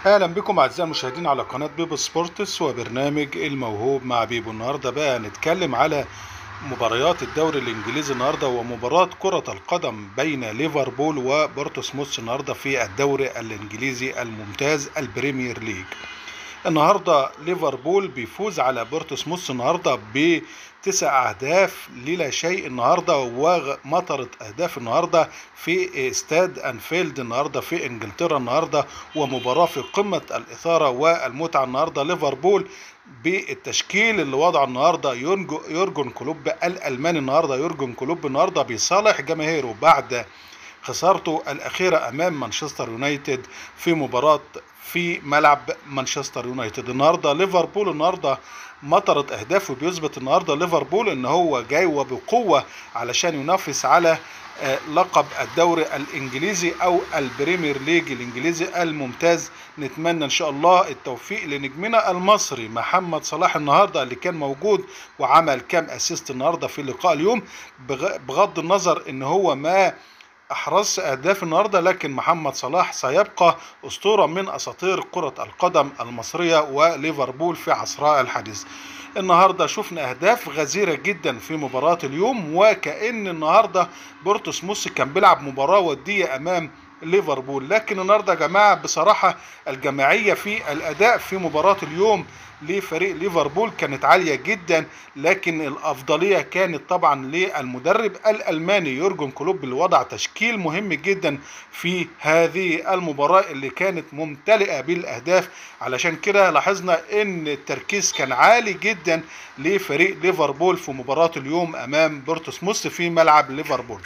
اهلا بكم اعزائي المشاهدين على قناه بيبو سبورتس وبرنامج الموهوب مع بيبو النهارده بقى هنتكلم على مباريات الدوري الانجليزي النهارده ومباراه كره القدم بين ليفربول وبورتوسموث النهارده في الدوري الانجليزي الممتاز البريمير ليج النهارده ليفربول بيفوز على بورتوسموث النهارده بتسع اهداف للا شيء النهارده ومطرت اهداف النهارده في استاد انفيلد النهارده في انجلترا النهارده ومباراه في قمه الاثاره والمتعه النهارده ليفربول بالتشكيل اللي وضعه النهارده يورجن كلوب الالماني النهارده يورجن كلوب النهارده بيصالح جماهيره بعد خسارته الاخيره امام مانشستر يونايتد في مباراه في ملعب مانشستر يونايتد النهارده ليفربول النهارده مطرت اهداف وبيثبت النهارده ليفربول ان هو جاي وبقوه علشان ينافس على لقب الدوري الانجليزي او البريمير ليج الانجليزي الممتاز نتمنى ان شاء الله التوفيق لنجمنا المصري محمد صلاح النهارده اللي كان موجود وعمل كام اسيست النهارده في لقاء اليوم بغض النظر ان هو ما احرز اهداف النهارده لكن محمد صلاح سيبقى اسطوره من اساطير كره القدم المصريه وليفربول في عصرها الحديث النهارده شفنا اهداف غزيره جدا في مباراه اليوم وكان النهارده بورتوسموس كان بيلعب مباراه وديه امام ليفربول لكن النهارده يا جماعه بصراحه الجماعيه في الاداء في مباراه اليوم لفريق ليفربول كانت عاليه جدا لكن الافضليه كانت طبعا للمدرب الالماني يورجن كلوب اللي وضع تشكيل مهم جدا في هذه المباراه اللي كانت ممتلئه بالاهداف علشان كده لاحظنا ان التركيز كان عالي جدا لفريق ليفربول في مباراه اليوم امام بورتوسموث في ملعب ليفربول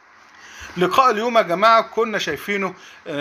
لقاء اليوم يا جماعه كنا شايفينه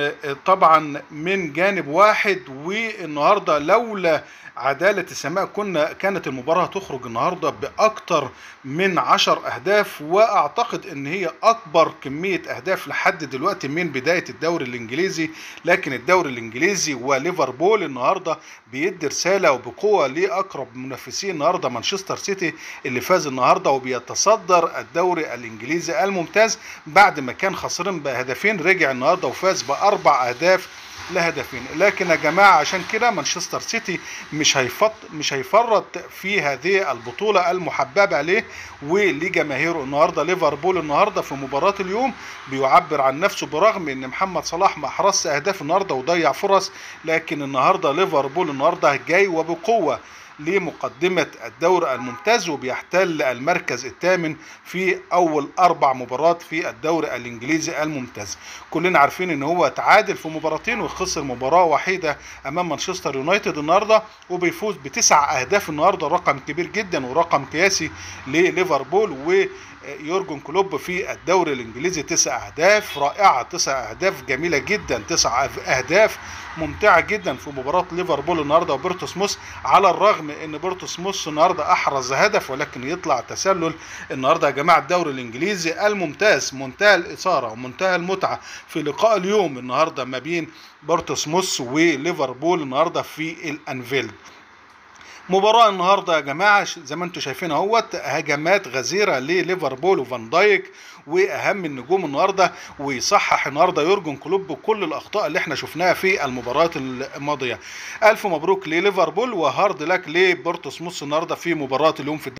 طبعا من جانب واحد والنهارده لولا عدالة السماء كنا كانت المباراة هتخرج النهاردة بأكتر من عشر أهداف وأعتقد إن هي أكبر كمية أهداف لحد دلوقتي من بداية الدوري الإنجليزي لكن الدوري الإنجليزي وليفربول النهاردة بيدي رسالة وبقوة لأقرب منافسين النهاردة مانشستر سيتي اللي فاز النهاردة وبيتصدر الدوري الإنجليزي الممتاز بعد ما كان خسران بهدفين رجع النهاردة وفاز بأربع أهداف لهدفين لكن يا جماعه عشان كده مانشستر سيتي مش هيفط مش هيفرط في هذه البطوله المحببه عليه ولجماهيره النهارده ليفربول النهارده في مباراه اليوم بيعبر عن نفسه برغم ان محمد صلاح ما احرزش اهداف النهارده وضيع فرص لكن النهارده ليفربول النهارده جاي وبقوه لمقدمة الدوري الممتاز وبيحتل المركز الثامن في أول أربع مباريات في الدوري الإنجليزي الممتاز كلنا عارفين إن هو تعادل في مباراتين وخسر مباراة وحيدة أمام مانشستر يونايتد النهاردة وبيفوز بتسع أهداف النهاردة رقم كبير جدا ورقم قياسي لليفربول و يورجن كلوب في الدوري الانجليزي تسع اهداف رائعه تسع اهداف جميله جدا تسع اهداف ممتعه جدا في مباراه ليفربول النهارده وبورتوسموث على الرغم ان بورتوسموث النهارده احرز هدف ولكن يطلع تسلل النهارده يا جماعه الدوري الانجليزي الممتاز منتهى الاثاره ومنتهى المتعه في لقاء اليوم النهارده ما بين بورتوسموث وليفربول النهارده في الانفيلد مباراة النهاردة يا جماعة زي ما انتم شايفين اهوت هجمات غزيرة لليفربول وفان دايك واهم النجوم النهارده ويصحح النهارده يورجن كلوب بكل الاخطاء اللي احنا شفناها في المباريات الماضيه الف مبروك لليفربول وهارد لك لبورتوسموث النهارده في مباراه اليوم في